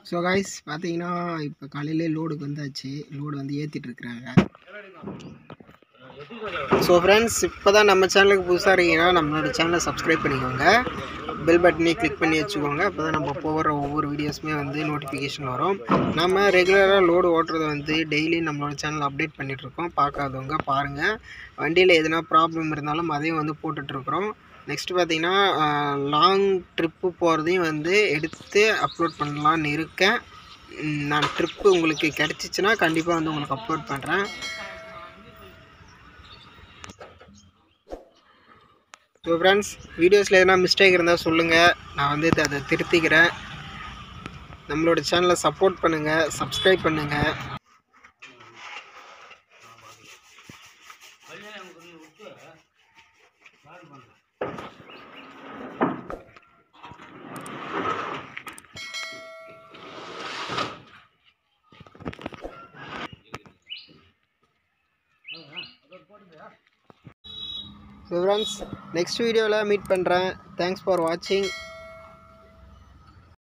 so guys பார்த்தீங்கன்னா இப்போ காலையிலே லோடுக்கு வந்தாச்சு லோடு வந்து ஏற்றிட்டு இருக்கிறாங்க ஸோ ஃப்ரெண்ட்ஸ் இப்போ தான் நம்ம சேனலுக்கு புதுசாக இருக்கீங்கன்னா நம்மளோட சேனலை சப்ஸ்கிரைப் பண்ணிக்கோங்க பெல் பட்டனையும் கிளிக் பண்ணி வச்சுக்கோங்க அப்போ தான் நம்ம போகிற ஒவ்வொரு வீடியோஸுமே வந்து நோட்டிஃபிகேஷன் வரும் நம்ம ரெகுலராக லோடு ஓட்டுறதை வந்து டெய்லி நம்மளோட சேனல் அப்டேட் பண்ணிகிட்ருக்கோம் பார்க்காதவங்க பாருங்கள் வண்டியில் எதனா ப்ராப்ளம் இருந்தாலும் அதையும் வந்து போட்டுட்ருக்குறோம் நெக்ஸ்ட் பார்த்தீங்கன்னா லாங் ட்ரிப்பு போகிறதையும் வந்து எடுத்து அப்லோட் பண்ணலான்னு இருக்கேன் ம், நான் ட்ரிப்பு உங்களுக்கு கிடச்சிச்சின்னா கண்டிப்பாக வந்து உங்களுக்கு அப்லோட் பண்ணுறேன் ஸோ ஃப்ரெண்ட்ஸ் வீடியோஸில் எதனா மிஸ்டேக் இருந்தால் சொல்லுங்கள் நான் வந்து இதை- அதை திருத்திக்கிறேன் நம்மளோட சேனலை சப்போர்ட் பண்ணுங்கள் சப்ஸ்கிரைப் பண்ணுங்கள் ஸோ ஃப்ரெண்ட்ஸ் நெக்ஸ்ட் வீடியோவில் மீட் பண்ணுறேன் தேங்க்ஸ் ஃபார் வாட்சிங்